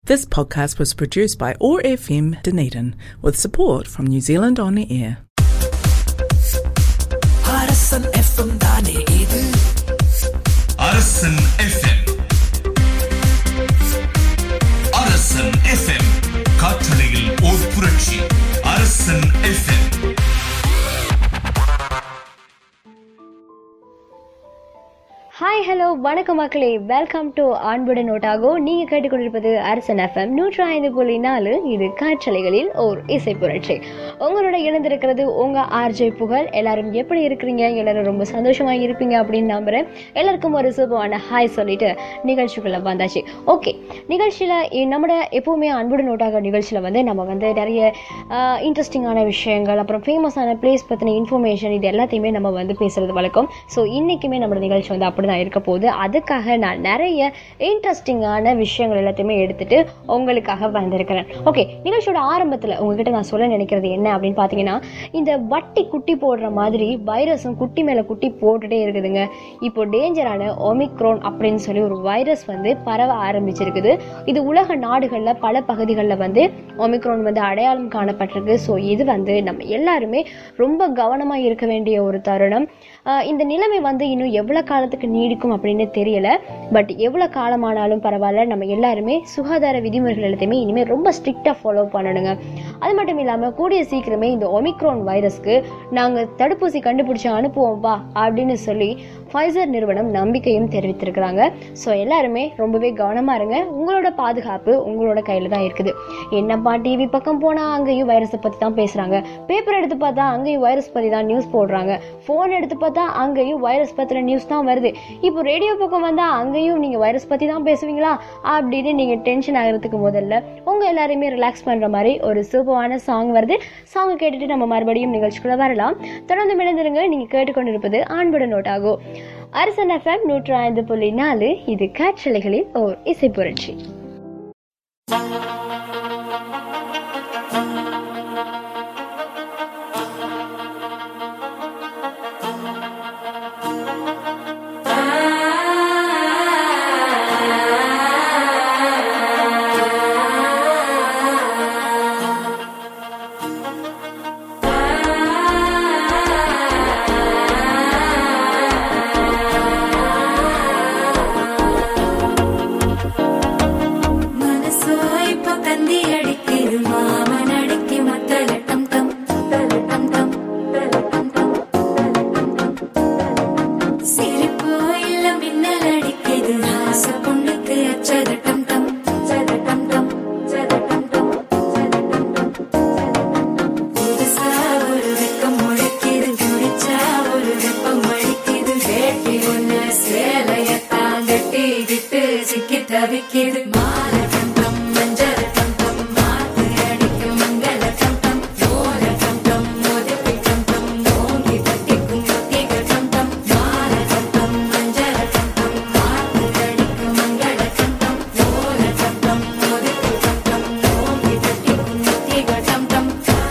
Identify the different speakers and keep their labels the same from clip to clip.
Speaker 1: This podcast was produced by OAR FM Dunedin with support from New Zealand On Air.
Speaker 2: Arasan FM தானே இது
Speaker 3: அரசன் FM அரசன் FM காற்றலையில் ஓர் புரட்சி அரசன் எஃப்எம்
Speaker 4: ஹாய் ஹலோ வணக்கம் மக்களே வெல்கம் டு அன்புடன் நோட்டாகோ நீங்க கேட்டுக்கொண்டிருப்பது அரசன் எஃப்எம் நூற்றி ஐந்து புள்ளி நாலு இது காற்றலைகளில் ஓர் இசை புரட்சி உங்களோட இணைந்திருக்கிறது உங்க ஆர்ஜே புகழ் எல்லாரும் எப்படி இருக்கிறீங்க எல்லாரும் ரொம்ப சந்தோஷமா இருப்பீங்க அப்படின்னு நம்புறேன் எல்லாருக்கும் ஒரு சூப்பரான ஹாய் சொல்லிட்டு நிகழ்ச்சிக்குள்ள வந்தாச்சு ஓகே நிகழ்ச்சியில இ- நம்மட எப்பவுமே அன்புடன் நோட்டாக நிகழ்ச்சியில வந்து நம்ம வந்து நிறைய இன்ட்ரெஸ்டிங்கான விஷயங்கள் அப்புறம் ஃபேமஸான பிளேஸ் பற்றின இன்ஃபர்மேஷன் இது எல்லாத்தையுமே நம்ம வந்து பேசுறது வழக்கம் ஸோ இன்னைக்குமே நம்மளோட நிகழ்ச்சி வந்து அப்படி தான் இருக்க போகுது அதுக்காக நான் நிறைய இன்ட்ரெஸ்டிங்கான விஷயங்கள் எல்லாத்தையுமே எடுத்துட்டு உங்களுக்காக வந்திருக்கிறேன் ஓகே நிகழ்ச்சியோட ஆரம்பத்தில் உங்ககிட்ட நான் சொல்ல நினைக்கிறது என்ன அப்படின்னு பார்த்தீங்கன்னா இந்த வட்டி குட்டி போடுற மாதிரி வைரஸும் குட்டி மேலே குட்டி போட்டுட்டே இருக்குதுங்க இப்போ டேஞ்சரான ஒமிக்ரோன் அப்படின்னு சொல்லி ஒரு வைரஸ் வந்து பரவ ஆரம்பிச்சிருக்குது இது உலக நாடுகளில் பல பகுதிகளில் வந்து ஒமிக்ரோன் வந்து அடையாளம் காணப்பட்டிருக்கு ஸோ இது வந்து நம்ம எல்லாருமே ரொம்ப கவனமாக இருக்க வேண்டிய ஒரு தருணம் ஆஹ் இந்த நிலைமை வந்து இன்னும் எவ்வளோ காலத்துக்கு நீடிக்கும் அப்படின்னு தெரியல பட் எவ்வளோ காலமானாலும் பரவாயில்ல நம்ம எல்லாருமே சுகாதார விதிமுறைகள் எல்லாத்தையுமே இனிமேல் ரொம்ப ஸ்ட்ரிக்டாக ஃபாலோ பண்ணணுங்க அது மட்டும் இல்லாமல் கூடிய சீக்கிரமே இந்த ஒமிக்ரோன் வைரஸ்க்கு நாங்கள் தடுப்பூசி கண்டுபிடிச்சு அனுப்புவோம்ப்பா அப்படின்னு சொல்லி ஃபைசர் நிறுவனம் நம்பிக்கையும் தெரிவித்திருக்கிறாங்க ஸோ எல்லாருமே ரொம்பவே கவனமாக இருங்க உங்களோட பாதுகாப்பு உங்களோட கையில் தான் இருக்குது என்னப்பா டிவி பக்கம் போனால் அங்கேயும் வைரஸை பற்றி தான் பேசுகிறாங்க பேப்பர் எடுத்து பார்த்தா அங்கேயும் வைரஸ் பற்றி தான் நியூஸ் போடுறாங்க ஃபோன் எடுத்து பார்த்தா அங்கேயும் வைரஸ் பற்றின நியூஸ் தான் வருது இப்போ ரேடியோ பக்கம் வந்தால் அங்கேயும் நீங்கள் வைரஸ் பற்றி தான் பேசுவீங்களா அப்படின்னு நீங்கள் டென்ஷன் ஆகிறதுக்கு முதல்ல உங்கள் எல்லாரையுமே ரிலாக்ஸ் பண்ணுற மாதிரி ஒரு சூப்பரான சாங் வருது சாங் கேட்டுட்டு நம்ம மறுபடியும் நிகழ்ச்சிக்குள்ள வரலாம் தொடர்ந்து இணைந்திருங்க நீங்கள் கேட்டுக்கொண்டிருப்பது ஆண்புடன் நோட்டாகோ அரசன் எஃப்எம் நூற்று ஐந்து புள்ளி நாலு இது காற்றலைகளில் ஓர் இசை புரட்சி
Speaker 5: മനസ്സോ ഇപ്പൊ കന്തി അടിക്കിരു മാമൻ അടിക്ക് മത്തലട്ടം ടം തലട്ടം ടം തലട്ടം ടം സിരിപ്പോ ഇല്ല മിന്നലടിക്കിത് ഹാസ പൊണ്ണുക്ക് അച്ചതട്ടം ടം ചതട്ടം ടം ചതട്ടം ടം ചതട്ടം ടം പുതുസാ ഒരു വെക്കം മുഴക്കിത് കുടിച്ചാ ഒരു വെപ്പം മഴിക്കിത് വേട്ടി ഒന്ന് சேலையத்தான் கட்டிக்கிட்டு சிக்கி தவிக்கிது மாலை டம் டம் மஞ்சள் டம் டம் மாத்து அடிக்கும் மங்கள டம் டம் ஓல டம் டம் ஒதுப்பி டம் டம் ஓங்கி தட்டிக்கும் ஒத்திக டம் டம் மாலை டம் டம் மஞ்சள் டம் டம் மாத்து அடிக்கும் மங்கள டம் டம் ஓல டம் டம் ஒதுப்பி டம் டம் ஓங்கி தட்டிக்கும் ஒத்திக டம் டம்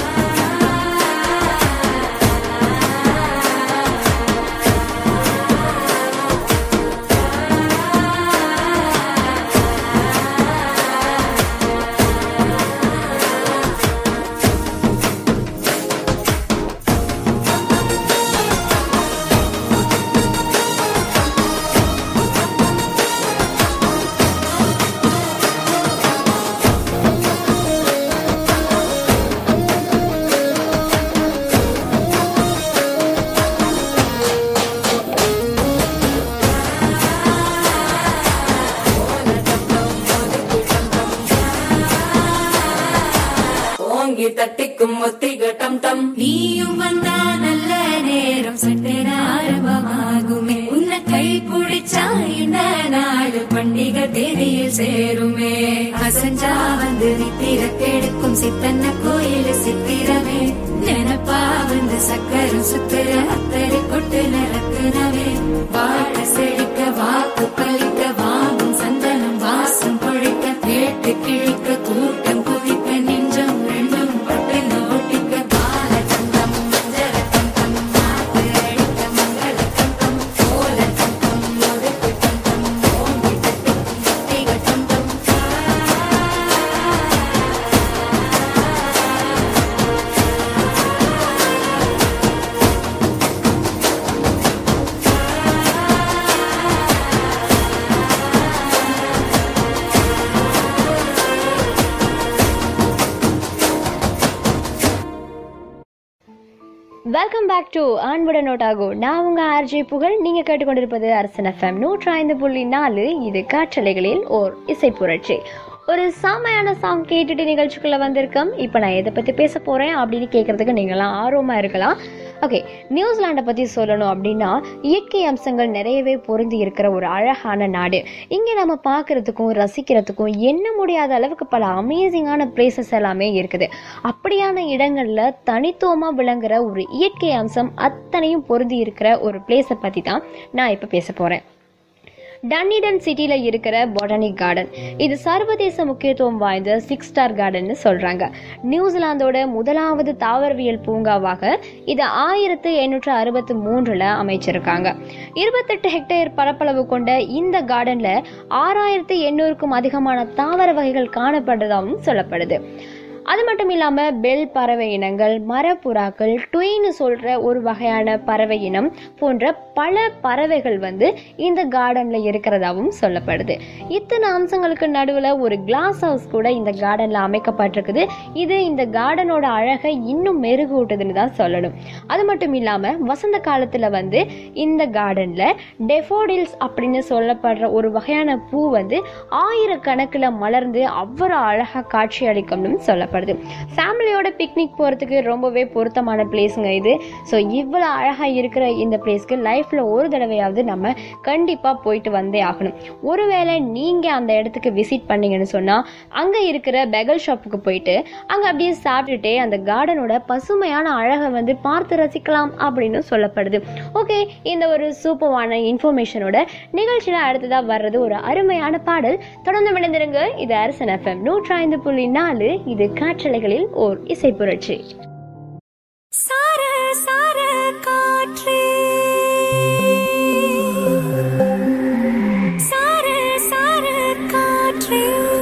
Speaker 5: ஓங்கி தட்டிக்கும் ஒத்திக டம் டம் நீயும் வந்தா நல்ல நேரம் சட்டென ஆரம்பமாகுமே உன்னை கை பிடிச்சா இந்த நாள் பண்டிகை தேதியில் சேருமே அசஞ்சா வந்து நித்திர கெடுக்கும் சித்தன்ன கோயில் சித்திரமே நினப்பா வந்து சக்கரம் சுத்துற அக்கறை கொட்டு நிறக்குனவே வாழ செழிக்க வாக்கு பலிக்க வாங்கும் சந்தனம் வாசம் பொழிக்க கேட்டு கிழிக்க கூட்டம் குதிக்க நெஞ்சம் ரெண்டும் பட்டு நோட்டிக்க பால தந்தம் மஞ்சள் தந்தம் மாத்து அடிக்க மங்கள தந்தம் கோல தந்தம் ஒதுக்கு தந்தம் ஓங்கி தட்டுக்கும் ஒத்திக தந்தம்
Speaker 4: வெல்கம் பேக் டு அன்புடன் நோட்டாகோ நான் உங்க ஆர்ஜே புகழ் நீங்க கேட்டுக்கொண்டிருப்பது அரசன் எஃப்எம் நூற்றி ஐந்து புள்ளி நாலு இது காற்றலைகளில் ஓர் இசை புரட்சி ஒரு செமையான சாங் கேட்டுட்டு நிகழ்ச்சிக்குள்ள வந்திருக்கோம் இப்போ நான் எதை பத்தி பேச போறேன் அப்படின்னு கேட்கறதுக்கு நீங்களாம் ஆர்வமா இருக்கலாம் ஓகே நியூசிலாண்டை பத்தி சொல்லணும் அப்படின்னா இயற்கை அம்சங்கள் நிறையவே பொருந்தி இருக்கிற ஒரு அழகான நாடு இங்க நம்ம பார்க்கறதுக்கும் ரசிக்கிறதுக்கும் எண்ண முடியாத அளவுக்கு பல அமேசிங்கான பிளேசஸ் எல்லாமே இருக்குது அப்படியான இடங்கள்ல தனித்துவமா விளங்குற ஒரு இயற்கை அம்சம் அத்தனையும் பொருந்தி இருக்கிற ஒரு பிளேஸை பத்தி தான் நான் இப்ப பேச போறேன் டன்னிடன் சிட்டில இருக்கிற பொட்டானிக் கார்டன் இது சர்வதேச முக்கியத்துவம் வாய்ந்த சிக்ஸ் ஸ்டார் கார்டன் சொல்றாங்க நியூசிலாந்தோட முதலாவது தாவரவியல் பூங்காவாக இது ஆயிரத்து எண்ணூற்று அறுபத்தி மூன்றுல அமைச்சிருக்காங்க இருபத்தெட்டு ஹெக்டேர் பரப்பளவு கொண்ட இந்த கார்டன்ல ஆறாயிரத்து எண்ணூறுக்கும் அதிகமான தாவர வகைகள் காணப்படுறதாகவும் சொல்லப்படுது அது மட்டும் இல்லாம பெல் பறவை இனங்கள் மரப்புறாக்கள் ட்வீன்னு சொல்ற ஒரு வகையான பறவை இனம் போன்ற பல பறவைகள் வந்து இந்த கார்டன்ல இருக்கிறதாவும் சொல்லப்படுது இத்தனை அம்சங்களுக்கு நடுவுல ஒரு கிளாஸ் ஹவுஸ் கூட இந்த கார்டன்ல அமைக்கப்பட்டிருக்குது இது இந்த கார்டனோட அழகை இன்னும் மெருகூட்டுதுன்னு தான் சொல்லணும் அது மட்டும் இல்லாம வசந்த காலத்துல வந்து இந்த கார்டன்ல டெஃபோடில்ஸ் அப்படின்னு சொல்லப்படுற ஒரு வகையான பூ வந்து ஆயிரக்கணக்கில் மலர்ந்து அவ்வளோ அழகா காட்சி அளிக்கும்னு சொல்லப்படுது ஃபேமிலியோட பிக்னிக் போறதுக்கு ரொம்பவே பொருத்தமான பிளேஸுங்க இது ஸோ இவ்வளோ அழகா இருக்கிற இந்த பிளேஸ்க்கு லைஃப்ல ஒரு தடவையாவது நம்ம கண்டிப்பா போயிட்டு வந்தே ஆகணும் ஒருவேளை நீங்க அந்த இடத்துக்கு விசிட் பண்ணீங்கன்னு சொன்னா அங்க இருக்கிற பெகல் ஷாப்புக்கு போயிட்டு அங்க அப்படியே சாப்பிட்டுட்டே அந்த கார்டனோட பசுமையான அழகை வந்து பார்த்து ரசிக்கலாம் அப்படின்னு சொல்லப்படுது ஓகே இந்த ஒரு சூப்பரான இன்ஃபர்மேஷனோட நிகழ்ச்சியில அடுத்ததா வர்றது ஒரு அருமையான பாடல் தொடர்ந்து விளைந்திருங்க இது அரசன் எஃப்எம் நூற்றி ஐந்து புள்ளி நாலு இது காற்றலைகளில் ஓர் இசை புரட்சி
Speaker 5: சார சார காற்றே சார சார காற்றே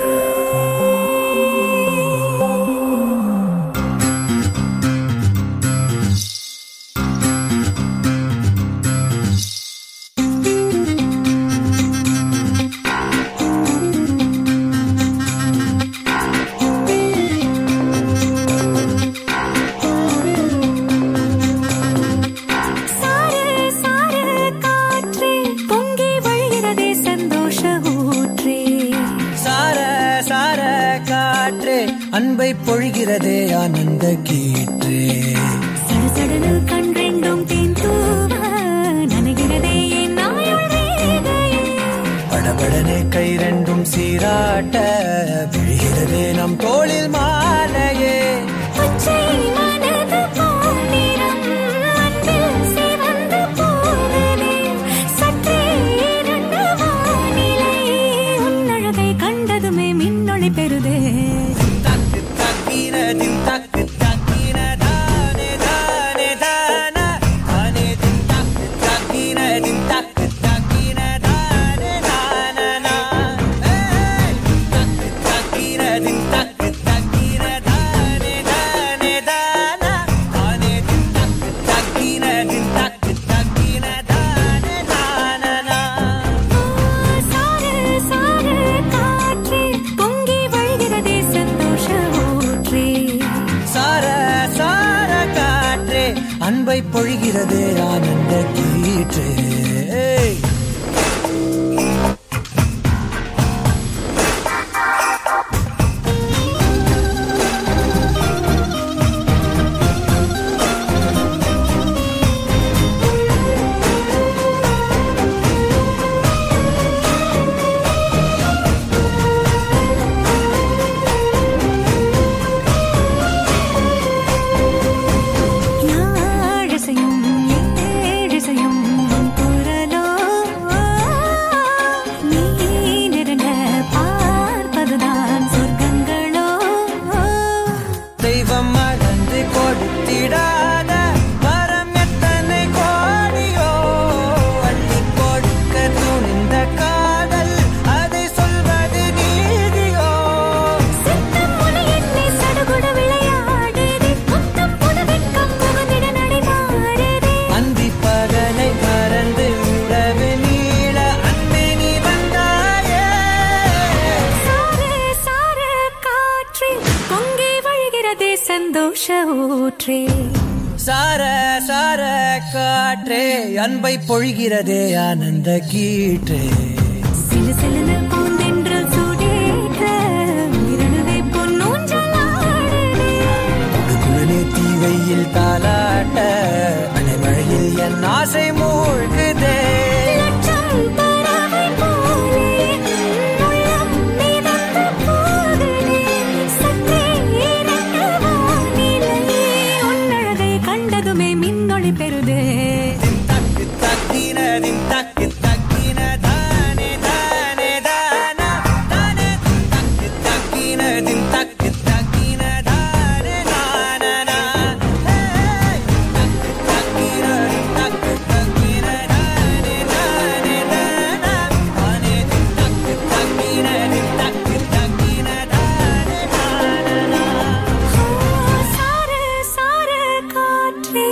Speaker 5: சார சார காற்றே பொங்கி வழிகிறதே சந்தோஷ ஊற்றே
Speaker 2: சார சார காற்றே அன்பை பொழிகிறதே ஆனந்த கீற்றே
Speaker 5: சடசடனு கண் ரெண்டும் தேன் தூவ நனைகிறதே என் நாயுள் ரேகையே
Speaker 2: படபடனே கை ரெண்டும் சீராட்ட விழுகிறதே நம் தோளில் மாலையே
Speaker 5: பச்சை மனது பொன்னிறம் அன்பில் சிவந்து போகுதே சற்றே இருண்ட வானிலை உன்னழகை கண்டதுமே மின்னொளி பெறுதே
Speaker 2: தக்கு தக்கினதில் தக்கு தக்கின தானே தானே தான தானே தின் தக்கு தக்கினதில் தக்கு தக்கின தானே தானனா ஏய் தக்கு தக்கினதில் தக்கு தக்கின தானே தானே தான தானே தின் தக்கு தக்கினதில் தக்கு தக்கின தானே தானனா
Speaker 5: சார சார காற்றே பொங்கி வழிகிறதே சந்தோஷ ஊற்றே
Speaker 2: சார சார காற்றே அன்பை பொழிகிறதே ஆனந்த கீற்றே
Speaker 5: யாழிசையும் ஏழிசையும் உன் குரலோ நீ நெருங்க பார்ப்பதுதான் சொர்க்கங்களோ
Speaker 2: தெய்வம் அளந்து கொடுத்திடாத வரம் எத்தனை கோடியோ அள்ளி கொடுக்க துணிந்த காதல் அதை சொல்வது நீதியோ
Speaker 5: சித்தம் முனை என்னை சடுகுடு விளையாடுதே முத்தம் புது வெட்கம் புகுந்திட நடைமாறுதே
Speaker 2: அந்தி பகலை மறந்து உறவு நீள அன்பே நீ வந்தாயே
Speaker 5: சார சார காற்றே பொங்கி வழிகிறதே சந்தோஷ ஊற்றே
Speaker 2: சார சார காற்றே அன்பை பொழிகிறதே ஆனந்த கீற்றே
Speaker 5: சிலு சிலுன்னு பூந்தென்றல் சூடேற்ற இருளுவை பொன்னூஞ்சலாடுதே
Speaker 2: குழுகுழலே தீ வெயில் தாலாட்ட அலைமழையில் என் ஆசை மூழ்குதே
Speaker 5: லட்சம் பறவை போலே உள்ளம் மிதந்து போகுதே சற்றே இறங்க வானிலையே உன்னழகை கண்டதுமே மின்னொளி பெறுதே
Speaker 2: தக்கு தக்கின தின் தக்கு தக்கின தானே தானே தானா தானே தக்கு தக்கின தின் தக்கு தக்கின தானே தானா தக்கு தக்கின தின் தக்கு தக்கின தானே தானே தானா தானே தக்கு தக்கின தின் தக்கு தக்கின தானே தானா
Speaker 5: சார சார காற்றே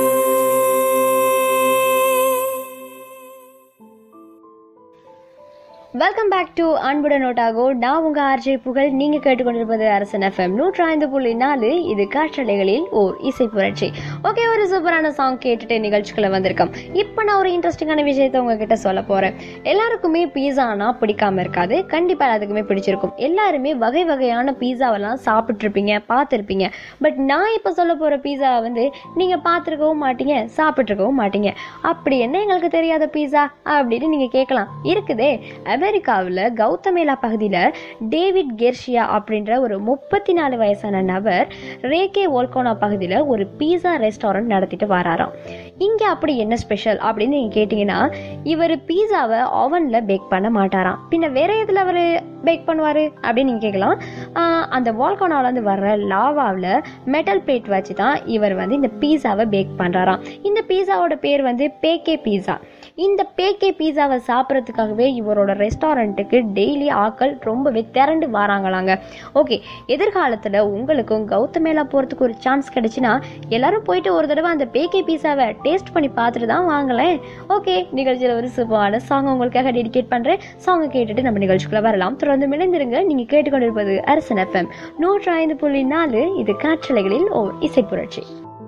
Speaker 4: வெல்கம் பேக் டு அன்புடன் நோட்டாகோ நான் உங்க ஆர்ஜே புகழ் நீங்க கேட்டுக்கொண்டிருப்பது அரசன் எஃப்எம் நூற்றி ஐந்து புள்ளி நாலு இது காற்றலைகளில் ஓர் இசை புரட்சி ஓகே ஒரு சூப்பரான சாங் கேட்டுட்டு நிகழ்ச்சிக்குள்ள வந்திருக்கோம் இப்போ நான் ஒரு இன்ட்ரெஸ்டிங்கான விஷயத்த உங்ககிட்ட சொல்ல போறேன் எல்லாருக்குமே பீஸானா பிடிக்காம இருக்காது கண்டிப்பா எல்லாத்துக்குமே பிடிச்சிருக்கும் எல்லாருமே வகை வகையான பீஸாவெல்லாம் சாப்பிட்ருப்பீங்க பார்த்துருப்பீங்க பட் நான் இப்போ சொல்ல போற பீஸா வந்து நீங்க பார்த்துருக்கவும் மாட்டீங்க சாப்பிட்ருக்கவும் மாட்டீங்க அப்படி என்ன எங்களுக்கு தெரியாத பீஸா அப்படின்னு நீங்க கேட்கலாம் இருக்குதே அமெரிக்காவில் கௌதமேலா பகுதியில் டேவிட் கெர்ஷியா அப்படின்ற ஒரு முப்பத்தி நாலு வயசான நபர் ரேகே ஓல்கோனா பகுதியில் ஒரு பீஸா ரெஸ்டாரண்ட் நடத்திட்டு வராராம் இங்கே அப்படி என்ன ஸ்பெஷல் அப்படின்னு நீங்கள் கேட்டிங்கன்னா இவர் பீஸாவை ஓவனில் பேக் பண்ண மாட்டாராம் பின்ன வேற எதில் அவர் பேக் பண்ணுவார் அப்படின்னு நீங்கள் கேட்கலாம் ஆஹ் அந்த வால்கோனாலேருந்து வர்ற லாவாவில் மெட்டல் பிளேட் வச்சு தான் இவர் வந்து இந்த பீஸாவை பேக் பண்ணுறாராம் இந்த பீஸாவோட பேர் வந்து பேக்கே பீஸா இந்த பேக்கே பீஸாவை சாப்பிட்றதுக்காகவே இவரோட ரெஸ்டாரண்ட்டுக்கு டெய்லி ஆட்கள் ரொம்பவே திரண்டு வராங்களாங்க ஓகே எதிர்காலத்தில் உங்களுக்கும் கௌதமேலா போகிறதுக்கு ஒரு சான்ஸ் கிடைச்சுன்னா எல்லாரும் போயிட்டு ஒரு தடவை அந்த பேக்கே பீஸாவை டேஸ்ட் பண்ணி பார்த்துட்டு தான் வாங்கலேன் ஓகே நிகழ்ச்சியில் ஒரு சூப்பரான சாங் உங்களுக்காக டெடிகேட் பண்ணுறேன் சாங்கை கேட்டுட்டு நம்ம நிகழ்ச்சிக்குள்ள வரலாம் தொடர்ந்து மிளைந்திருங்க நீங்கள் கேட்டுக்கொண்டிருப்பது அரசன் எஃப்எம் நூற்றி ஐந்து புள்ளி நாலு இது காற்றலைகளில் ஓர் இசை புரட்சி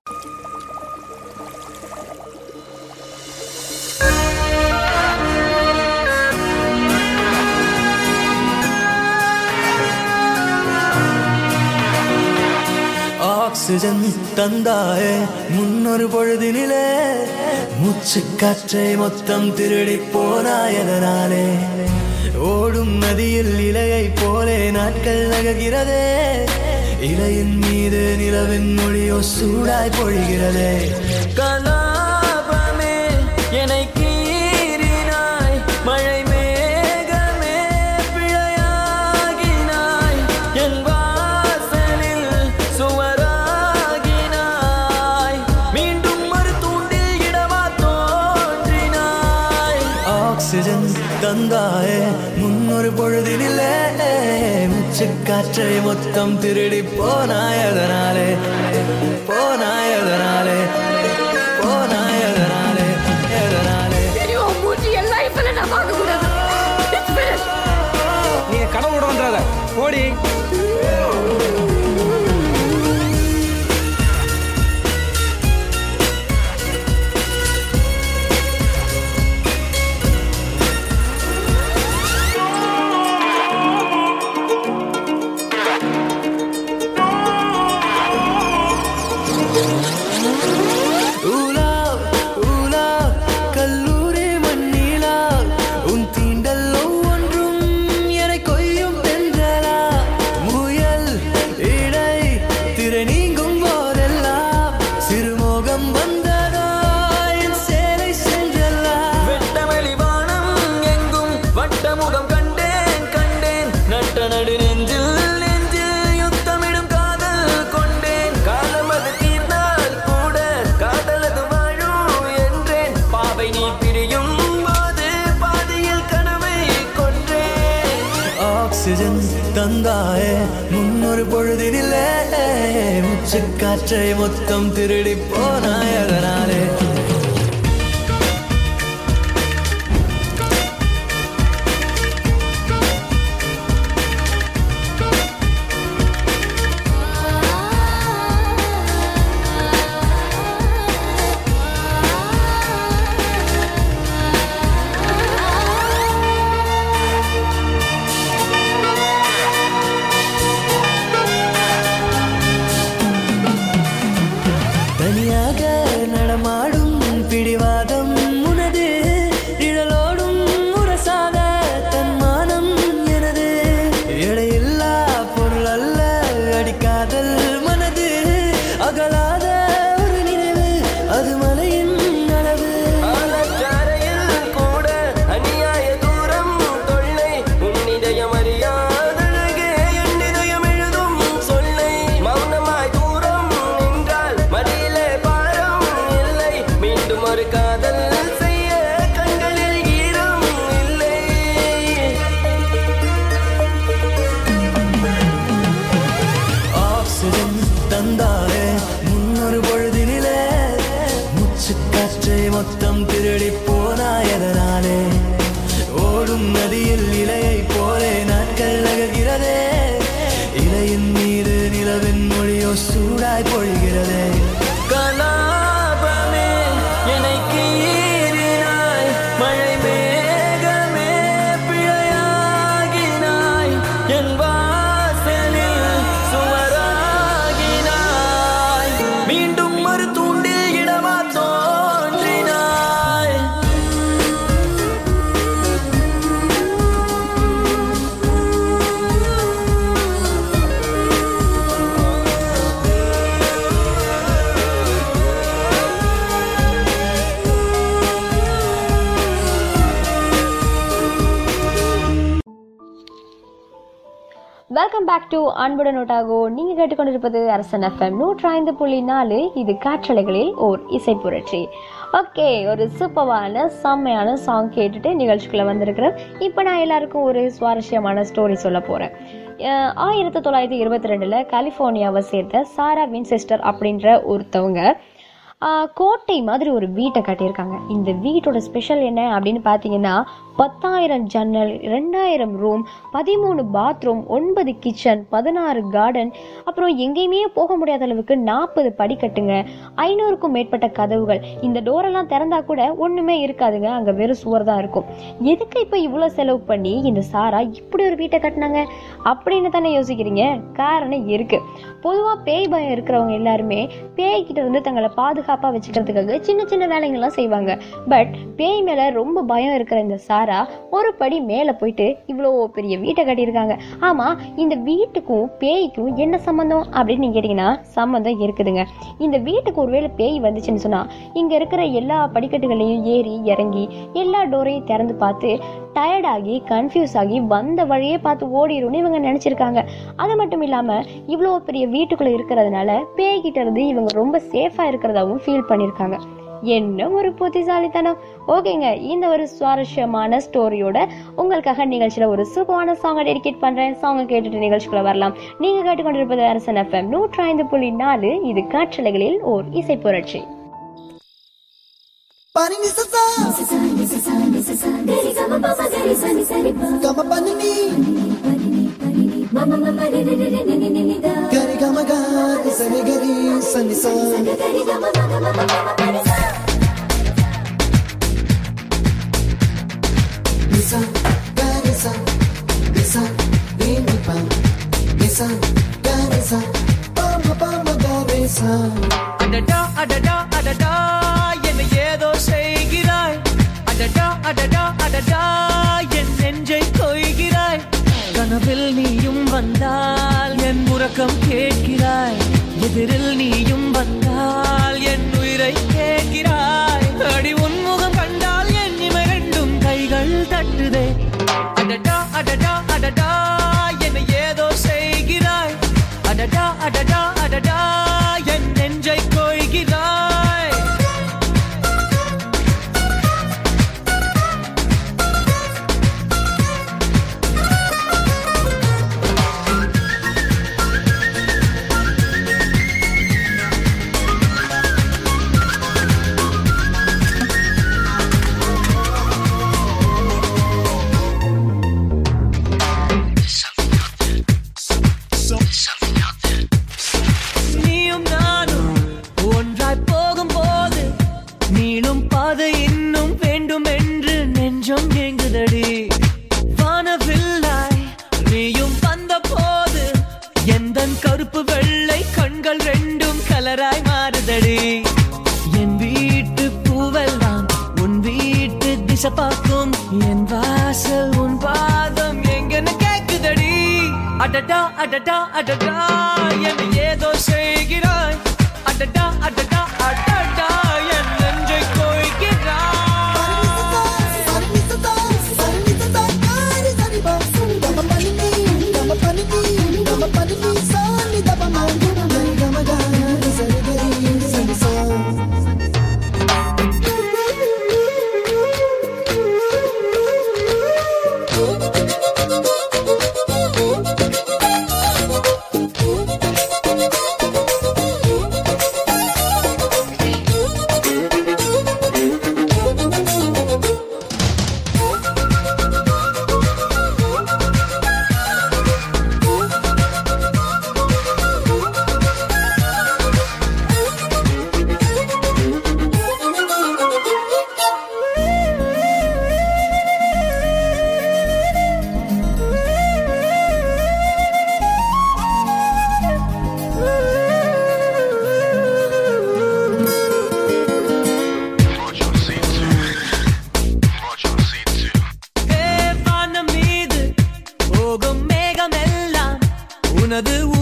Speaker 2: ஆக்சிஜன் தந்தாயே முன்னொரு பொழுதினிலே மூச்சு காற்றை மொத்தம் திருடி போனாயதனாலே ஓடும் நதியில் இலையை போலே நாட்கள் நகர்கிறதே இலையின் மீது நிலவின் மொழியோ சூடாய் பொழிகிறதே கலாபமே என்னை கீறினாய் மழை மேகமே பிழையாகினாய் என் வாசலில் சுவராகினாய் மீண்டும் ஒரு தூண்டில் இடமா தோன்றினாய் ஆக்சிஜன் தந்தாயே முன்னொரு பொழுதினிலே முச்சு காற்றை மொத்தம் திருடி போனாய் அதனாலே போனாய் அதனாலே போனாய் அதனாலே எதனாலே
Speaker 6: நீங்க கடவுளோட வந்துடாத ஓடி
Speaker 2: ஊலா ஊலா கல்லூரி மண்ணிலா உன் தீண்டல் ஒவ்வொன்றும் என கொய்யும் தென்றலா முயல் இடை திரை நீங்கும் போதெல்லாம் சிறுமோகம் வந்ததா என் சேலை சென்றல்லா வெட்டவெளி வானம் எங்கும் வட்டமுகம் கண்டேன் கண்டேன் நட்ட நடு நெஞ்சில் நெஞ்சில் யுத்தமிடும் காதல் கொண்டேன் காலம் அது தீர்ந்தால் கூட காதலது வாழும் என்றேன் பாவை நீ பிரியும் போது பாதியில் கனவை கொன்றேன் ஆக்சிஜன் தந்தாயே முன்னொரு பொழுதினிலே முச்சு காற்றை மொத்தம் திருடி போனாய் அதனாலே
Speaker 5: ஆ
Speaker 2: மழையாய் பொழிகிறதே கலாபமே என்னை கீறினாய் மழை மேகமே பிழையாகினாய் என் வாசலில் சுவராகினாய் மீண்டும் ஒரு தூண்டில் இடமா தோன்றினாய்
Speaker 4: வெல்கம் பேக் டு அன்புடன் நோட்டாகோ நீங்க கேட்டுக்கொண்டிருப்பது அரசன் எஃப்எம் நூற்றி ஐந்து புள்ளி நாலு இது காற்றலைகளில் ஓர் இசை புரட்சி ஓகே ஒரு சூப்பரான செம்மையான சாங் கேட்டுட்டு நிகழ்ச்சிக்குள்ள வந்திருக்கிறேன் இப்போ நான் எல்லாருக்கும் ஒரு சுவாரஸ்யமான ஸ்டோரி சொல்ல போறேன் அஹ் ஆயிரத்தி தொள்ளாயிரத்தி இருபத்தி ரெண்டுல கலிஃபோர்னியாவை சேர்ந்த சாரா வின்செஸ்டர் அப்படின்ற ஒருத்தவங்க ஆஹ் கோட்டை மாதிரி ஒரு வீட்டை கட்டியிருக்காங்க இந்த வீட்டோட ஸ்பெஷல் என்ன அப்படின்னு பார்த்தீங்கன்னா பத்தாயிரம் ஜன்னல் ரெண்டாயிரம் ரூம் பதிமூணு பாத்ரூம் ஒன்பது கிச்சன் பதினாறு கார்டன் அப்புறம் எங்கேயுமே போக முடியாத அளவுக்கு நாற்பது படிக்கட்டுங்க ஐநூறுக்கும் மேற்பட்ட கதவுகள் இந்த டோரெல்லாம் திறந்தா கூட ஒன்றுமே இருக்காதுங்க அங்கே வெறும் சுவர் தான் இருக்கும் எதுக்கு இப்போ இவ்வளோ செலவு பண்ணி இந்த சாரா இப்படி ஒரு வீட்டை கட்டினாங்க அப்படின்னு தானே யோசிக்கிறீங்க காரணம் இருக்கு பொதுவாக பேய் பயம் இருக்கிறவங்க எல்லாருமே பேய்கிட்ட இருந்து தங்களை பாதுகாப்பாக வச்சுக்கிறதுக்காக சின்ன சின்ன வேலைங்கள்லாம் செய்வாங்க பட் பேய் மேலே ரொம்ப பயம் இருக்கிற இந்த சாரா ஒரு படி மேலே போயிட்டு இவ்வளோ பெரிய வீட்டை கட்டியிருக்காங்க ஆமாம் இந்த வீட்டுக்கும் பேய்க்கும் என்ன சம்மந்தம் அப்படின்னு நீங்க கேட்டிங்கன்னா சம்மந்தம் இருக்குதுங்க இந்த வீட்டுக்கு ஒருவேளை பேய் வந்துச்சுன்னு சொன்னால் இங்கே இருக்கிற எல்லா படிக்கட்டுகளையும் ஏறி இறங்கி எல்லா டோரையும் திறந்து பார்த்து டயர்டாகி கன்ஃபியூஸ் ஆகி வந்த வழியே பார்த்து ஓடிடும்னு இவங்க நினச்சிருக்காங்க அது மட்டும் இல்லாமல் இவ்வளோ பெரிய வீட்டுக்குள்ளே இருக்கிறதுனால பேய்கிட்ட இருந்து இவங்க ரொம்ப சேஃபாக இருக்கிறதாவும் ஃபீல் பண்ணியிருக்காங்க என்ன ஒரு புத்திசாலித்தனம் ஓகேங்க இந்த ஒரு சுவாரஸ்யமான ஸ்டோரியோட உங்களுக்காக நிகழ்ச்சியில் ஒரு சூப்பரான சாங்கை டெடிகேட் பண்ணுறேன் சாங்கை கேட்டுட்டு நிகழ்ச்சிக்குள்ள வரலாம் நீங்கள் கேட்டுக்கொண்டிருப்பது அரசன் எஃப்எம் நூற்றி ஐந்து புள்ளி நாலு இது காற்றலைகளில் ஓர் இசை புரட்சி
Speaker 7: Parini sasa, kama panini, gari kama gari, sani gari, sani sa. Nisa, gari sa, nisa, rini pa, nisa, gari sa, pama pama gari sa.
Speaker 2: அடடா அடடா அடடா என்னை ஏதோ செய்கிறாய் அடடா அடடா அடடா என் நெஞ்சை கொய்கிறாய் கனவில் நீயும் வந்தால் என் உறக்கம் கேட்கிறாய் எதிரில் நீயும் வந்தால் என் உயிரை கேட்கிறாய் அடி உன்முகம் கண்டால் என் இமை ரெண்டும் கைகள் தட்டுதே அடடா அடடா அடடா என்னை ஏதோ செய்கிறாய் அடடா அடடா அடடா என் நெஞ்சை கொய்கிறாய் நீயும் நானும் ஒன்றாய் போகும்போது நீளும் பாதை இன்னும் வேண்டும் என்று நெஞ்சம் ஏங்குதடி வானவில்லாய் நீயும் வந்த போது எந்த கருப்பு வெள்ளை கண்கள் ரெண்டும் கலராய் மாறுதடி என் வீட்டு பூவெல்லாம் உன் வீட்டு திசை பார்க்கும் என் வாசல் உன் பாதம் எங்கன்னு கேக்குதடி அடடா அடடா அடடா என்னை ஏதோ செய்கிறாய் அடடா அடடா அடடா என் நெஞ்சை கொய்கிறாய்
Speaker 7: Parini sasa, parini sasa, gari sani pa, kama panini, kama panini, kama panini, sani dapa ma, gari kama gari, sani gari, sani sa.
Speaker 5: Thank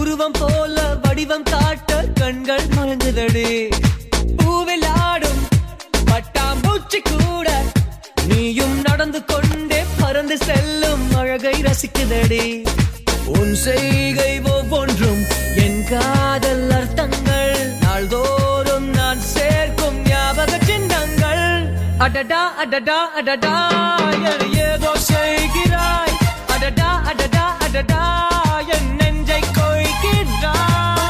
Speaker 2: உருவம் போல வடிவம் காட்ட கண்கள் மறந்துதடி பூவில் ஆடும் பட்டாம்பூச்சி கூட நீயும் நடந்து கொண்டே பறந்து செல்லும் அழகை ரசிக்குதடி உன் செய்கை ஒவ்வொன்றும் என் காதல் அர்த்தங்கள் நாள்தோறும் நான் சேர்க்கும் ஞாபக சின்னங்கள் அடடா அடடா அடடா என ஏதோ செய்கிறாய் அடடா அடடா அடடா என் நெஞ்சை கொய்கிறாய்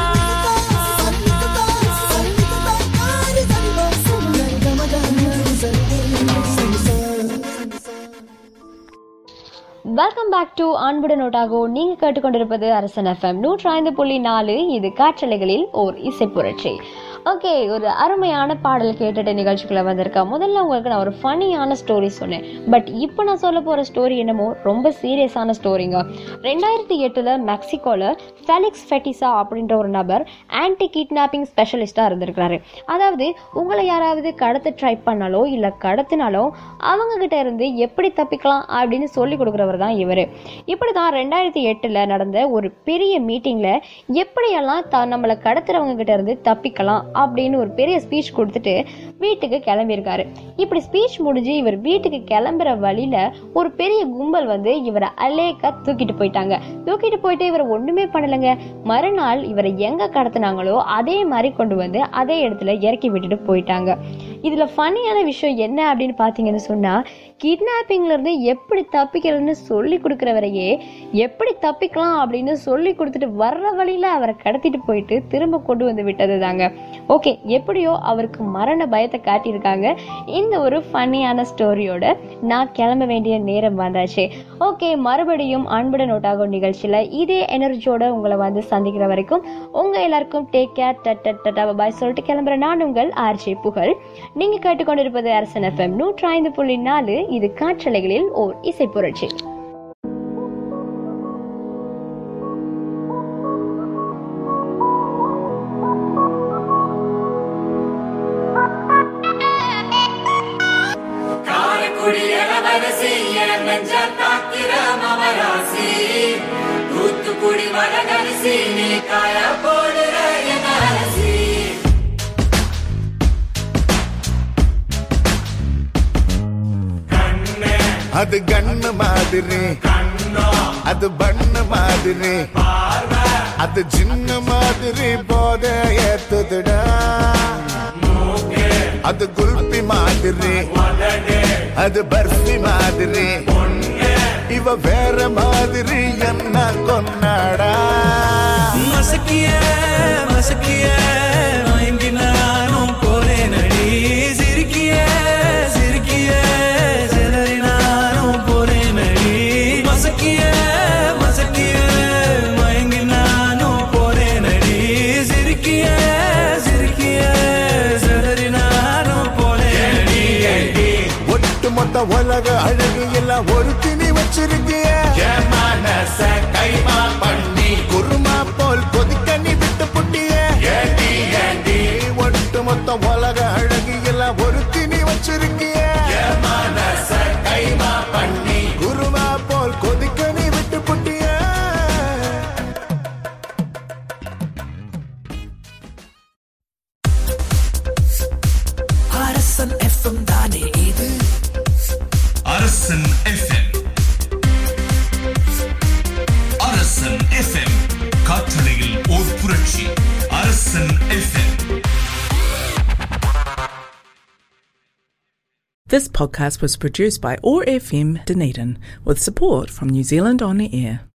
Speaker 4: வெல்கம் பேக் டு அன்புடன் நோட்டாகோ நீங்க கேட்டுக்கொண்டிருப்பது அரசன் எஃப்எம் நூற்றி ஐந்து புள்ளி நாலு இது காற்றலைகளில் ஓர் இசை புரட்சி ஓகே ஒரு அருமையான பாடல் கேட்டுட்டு நிகழ்ச்சிக்குள்ள வந்திருக்கேன் முதல்ல உங்களுக்கு நான் ஒரு ஃபனியான ஸ்டோரி சொன்னேன் பட் இப்போ நான் சொல்ல போற ஸ்டோரி என்னமோ ரொம்ப சீரியஸான ஸ்டோரிங்க ரெண்டாயிரத்தி எட்டுல மெக்சிகோல ஃபெலிக்ஸ் ஃபெட்டிசா அப்படின்ற ஒரு நபர் ஆன்டி கிட்னாப்பிங் ஸ்பெஷலிஸ்டா இருந்திருக்கிறாரு அதாவது உங்களை யாராவது கடத்த ட்ரை பண்ணாலோ இல்ல கடத்தினாலோ அவங்க கிட்ட இருந்து எப்படி தப்பிக்கலாம் அப்படின்னு சொல்லி கொடுக்குறவர் தான் இவர் இப்படி தான் ரெண்டாயிரத்தி எட்டில் நடந்த ஒரு பெரிய மீட்டிங்கில் எப்படியெல்லாம் த நம்மளை கடத்துறவங்க கிட்ட இருந்து தப்பிக்கலாம் அப்படின்னு ஒரு பெரிய ஸ்பீச் கொடுத்துட்டு வீட்டுக்கு கிளம்பியிருக்காரு இப்படி ஸ்பீச் முடிஞ்சு இவர் வீட்டுக்கு கிளம்புற வழியில ஒரு பெரிய கும்பல் வந்து இவரை அலேக்கா தூக்கிட்டு போயிட்டாங்க தூக்கிட்டு போயிட்டு இவரை ஒண்ணுமே பண்ணலைங்க மறுநாள் இவரை எங்க கடத்துனாங்களோ அதே மாதிரி கொண்டு வந்து அதே இடத்துல இறக்கி விட்டுட்டு போயிட்டாங்க இதுல ஃபன்னியான விஷயம் என்ன அப்படின்னு பாத்தீங்கன்னு சொன்னா கிட்னாப்பிங்ல இருந்து எப்படி தப்பிக்கிறதுன்னு சொல்லி கொடுக்குறவரையே எப்படி தப்பிக்கலாம் அப்படின்னு சொல்லி கொடுத்துட்டு வர்ற வழியில அவரை கடத்திட்டு போயிட்டு திரும்ப கொண்டு வந்து விட்டது தாங்க ஓகே எப்படியோ அவருக்கு மரண பயத்தை காட்டியிருக்காங்க இந்த ஒரு ஃபன்னியான ஸ்டோரியோட நான் கிளம்ப வேண்டிய நேரம் வந்தாச்சு ஓகே மறுபடியும் அன்புடன் நோட்டாகும் நிகழ்ச்சியில இதே எனர்ஜியோட உங்களை வந்து சந்திக்கிற வரைக்கும் உங்க எல்லாருக்கும் டேக் கேர் டட் டட் டட்டா பாய் சொல்லிட்டு கிளம்புற நான் உங்கள் ஆர்ஜே புகழ் நீங்க கேட்டுக்கொண்டிருப்பது அரசன் எஃப்எம் நூற்றி ஐந்து புள்ளி நாலு இது காற்றலைகளில் ஓர் இசை புரட்சி
Speaker 5: காரைக்குடி இளவரசி என் நெஞ்ச தாக்கிற மவராசி தூத்துக்குடி வரகரிசி நீ காய போடுற என் அரசி
Speaker 8: அது கண்ணு மாதிரி அது பண்ணு மாதிரி அது சின்ன மாதிரி போத ஏத்துதுடா அது குல்பி மாதிரி அது பர்ஃபி மாதிரி இவ வேற மாதிரி என்ன கொண்டாடா
Speaker 2: மசக்கிய மசக்கிய மயங்கி நானும் போறேன் அடி சிரிக்கிய சிரிக்கிய சிதறி நானும் போறேன் அடி மசக்கிய மசக்கிய மயங்கி நானும் போறேன் அடி சிரிக்கிய சிரிக்கிய சிதறி நானும் போறேன் அடி
Speaker 8: ஒட்டு மொத்த உலக அழகு எல்லாம் ஒரு திணி வச்சிருக்கிய மனச கைமா பண்ணி குருமா போல் கொதிக்க நீ விட்டு புட்டிய ஏண்டி ஏண்டி ஒட்டு மொத்த உலக அழகு எல்லாம் ஒரு திணி வச்சிருக்கிய மனச கைமா பண்ணி குருமா போல் கொதிக்க நீ விட்டு புட்டிய
Speaker 2: அரசன் எஃப்எம் தானே இது
Speaker 3: அரசன் எஃப்எம் அரசன் எஃப்எம் காற்றலையில் ஓர் புரட்சி Arasan FM
Speaker 1: This podcast was produced by ORFM Dunedin with support from New Zealand On the Air.